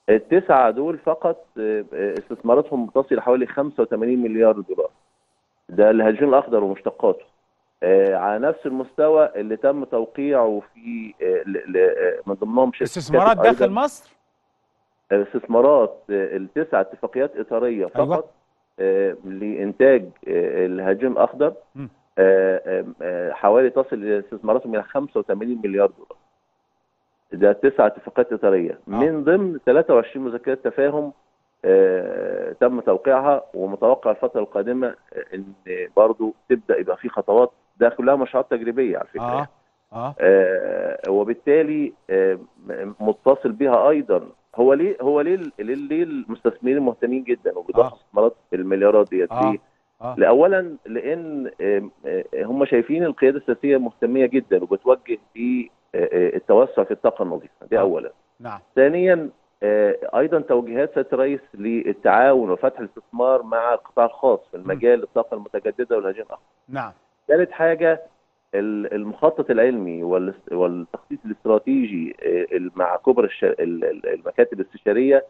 التسعه دول فقط آه، آه، استثماراتهم تصل لحوالي 85 مليار دولار ده الهجين الاخضر ومشتقاته آه، على نفس المستوى اللي تم توقيعه في آه، ل- ل- آه، من ضمنهم شركات استثمارات أيضاً داخل مصر استثمارات آه، التسع اتفاقيات اطاريه فقط أيوة. آه، لانتاج آه، الهجين الاخضر مم. آه، آه، آه، حوالي تصل استثماراتهم الى 85 مليار دولار ده تسع اتفاقيات اطاريه من ضمن 23 مذكره تفاهم آه، تم توقيعها ومتوقع الفتره القادمه آه، ان برضو تبدا يبقى في خطوات ده كلها مشروعات تجريبيه على فكره اه اه آه، وبالتالي آه، م- متصل بها ايضا هو ليه هو ليه ليه, ليه المستثمرين مهتمين جدا وبيضخوا آه. استثمارات المليارات ديت آه. ليه؟ اه لاولا لان آه، آه، هم شايفين القياده السياسيه مهتميه جدا وبتوجه في آه، آه، التوسع في الطاقه النظيفه دي آه. اولا نعم ثانيا آه، ايضا توجيهات سياده الرئيس للتعاون وفتح الاستثمار مع القطاع الخاص في المجال الطاقه المتجدده والهجين الاخضر نعم ثالث حاجه ال- المخطط العلمي والاس- والتخطيط الاستراتيجي آه، ال- مع كبرى الش- ال- ال- المكاتب الاستشاريه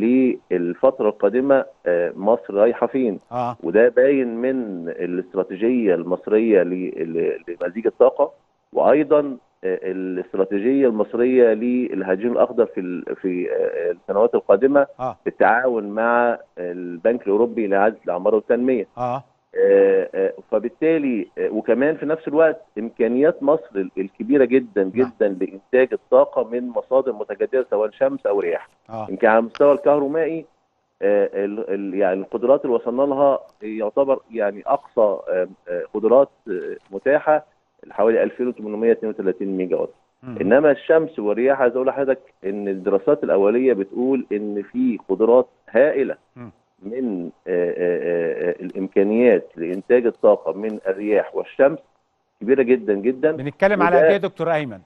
للفتره القادمه آه، مصر رايحه فين اه وده باين من الاستراتيجيه المصريه ل- ل- لمزيج الطاقه وايضا آه، الاستراتيجيه المصريه للهجين الاخضر في ال- في آه، السنوات القادمه اه بالتعاون مع البنك الاوروبي لاعاده الاعمار والتنميه اه آه، آه، فبالتالي آه، وكمان في نفس الوقت امكانيات مصر ال- الكبيره جدا جدا لانتاج الطاقه من مصادر متجدده سواء شمس او رياح اه يمكن على المستوى الكهرومائي آه، ال- ال- يعني القدرات اللي وصلنا لها يعتبر يعني اقصى آه، آه، قدرات آه، متاحه حوالي 2832 ميجا وات مم. انما الشمس والرياح عايز اقول لحضرتك ان الدراسات الاوليه بتقول ان في قدرات هائله مم. من آه، آه، آه، الامكانيات لانتاج الطاقه من الرياح والشمس كبيره جدا جدا بنتكلم على وده- قد ايه يا دكتور ايمن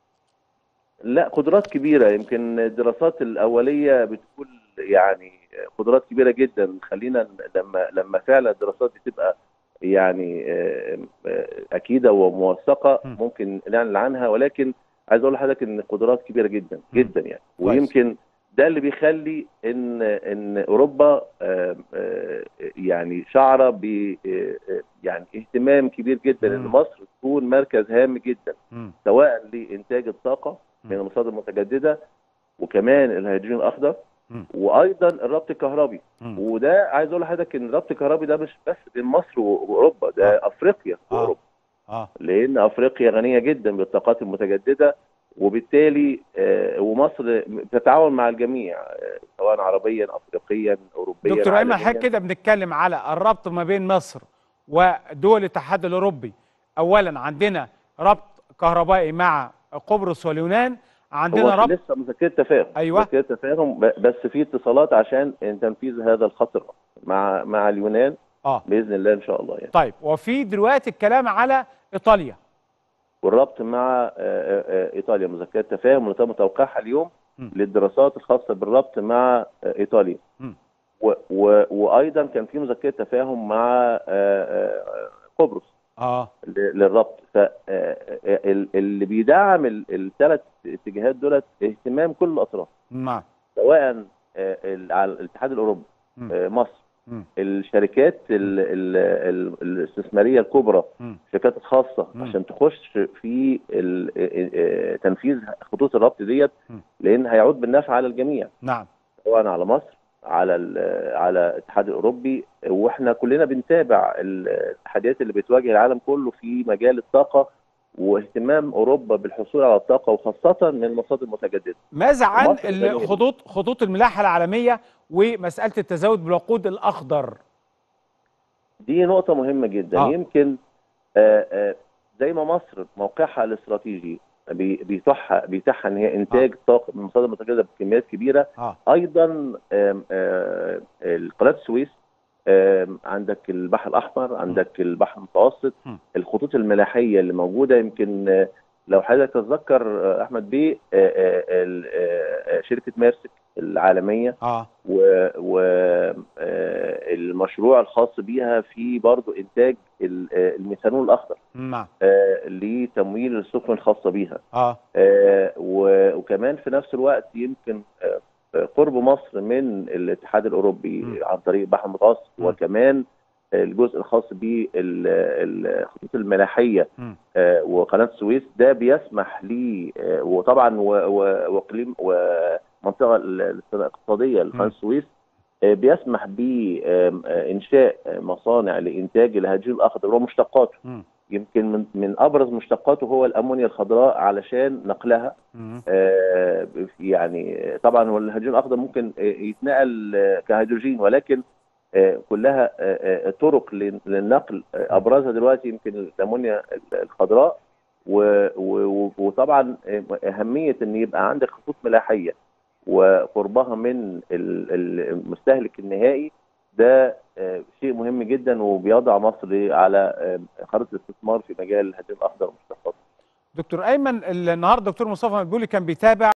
لا قدرات كبيره يمكن الدراسات الاوليه بتقول يعني قدرات كبيره جدا خلينا لما لما فعلا الدراسات دي تبقى يعني آه، آه، اكيده وموثقه م. ممكن نعلن عنها ولكن عايز اقول لحضرتك ان قدرات كبيره جدا م. جدا يعني كويس. ويمكن ده اللي بيخلي ان ان اوروبا آه، آه، يعني شعره ب آه، آه، يعني اهتمام كبير جدا ان م. مصر تكون مركز هام جدا مم. سواء لانتاج الطاقه م. من المصادر المتجدده وكمان الهيدروجين الاخضر م. وايضا الربط الكهربي مم. وده عايز اقول لحضرتك ان الربط الكهربي ده مش بس بين مصر و- واوروبا ده افريقيا آه. واوروبا اه لان افريقيا غنيه جدا بالطاقات المتجدده وبالتالي آه، ومصر بتتعاون مع الجميع آه، سواء عربيا افريقيا اوروبيا دكتور ايمن عالمياً. حضرتك كده بنتكلم على الربط ما بين مصر ودول الاتحاد الاوروبي اولا عندنا ربط كهربائي مع قبرص واليونان عندنا هو ربط لسه مذكره تفاهم أيوة. مذكره تفاهم ب- بس في اتصالات عشان تنفيذ هذا الخط الرابط مع مع اليونان اه باذن الله ان شاء الله يعني طيب وفي دلوقتي الكلام على ايطاليا والربط مع آه، آه، آه، ايطاليا مذكره تفاهم اللي تم توقيعها اليوم م. للدراسات الخاصه بالربط مع آه، ايطاليا م. و و وايضا كان في مذكره تفاهم مع آه، آه، قبرص اه ل- للربط فاللي بيدعم الثلاث اتجاهات دولت اهتمام كل الاطراف نعم سواء آه، ال- على الاتحاد الاوروبي م. آه، مصر م. الشركات ال- ال- ال- الاستثماريه الكبرى م. الشركات الخاصه مم. عشان تخش في ال- آه، آه، تنفيذ خطوط الربط ديت مم. لان هيعود بالنفع على الجميع نعم سواء على مصر على ال- على الاتحاد الاوروبي واحنا كلنا بنتابع التحديات اللي بتواجه العالم كله في مجال الطاقه واهتمام اوروبا بالحصول على الطاقه وخاصه من المصادر المتجدده ماذا عن ومصر غنية. الخطوط خطوط الملاحه العالميه ومساله التزود بالوقود الاخضر دي نقطة مهمة جدا آه. آه. يمكن آه آه زي ما مصر موقعها الاستراتيجي بي- بيتيحها بيتيحها ان هي انتاج آه. طاقة من مصادر متجددة بكميات كبيرة اه ايضا آم، آه قناة السويس آم، عندك البحر الاحمر عندك البحر المتوسط م. الخطوط الملاحية اللي موجودة يمكن آه، لو حضرتك تتذكر آه، احمد بيه آه، آه، ال- آه، آه، شركة ميرسك العالمية اه والمشروع الخاص بيها في برضو انتاج ال- آه، الميثانول الاخضر نعم آه، لتمويل السفن الخاصه بيها اه آه، و- وكمان في نفس الوقت يمكن آه، قرب مصر من الاتحاد الاوروبي م. عن طريق البحر المتوسط م. وكمان الجزء الخاص بالخطوط الملاحيه م. آه، وقناه السويس ده بيسمح لي آه، وطبعا و- و- واقليم ومنطقه ال- الاقتصاديه لقناه م. السويس آه، بيسمح بانشاء مصانع لانتاج الهيدروجين الاخضر ومشتقاته م. يمكن من من ابرز مشتقاته هو الامونيا الخضراء علشان نقلها م. آه، يعني طبعا هو الهيدروجين الاخضر ممكن آه، يتنقل آه، كهيدروجين ولكن آه، كلها آه، آه، طرق لل- للنقل آه، ابرزها دلوقتي يمكن الامونيا الخضراء و- و- وطبعا آه، اهميه ان يبقى عندك خطوط ملاحيه وقربها من ال- ال- المستهلك النهائي ده آه، شيء مهم جدا وبيضع مصر على آه، خريطه الاستثمار في مجال الهيدروجين الاخضر ومشتقاته دكتور ايمن النهارده دكتور مصطفى مدبولي كان بيتابع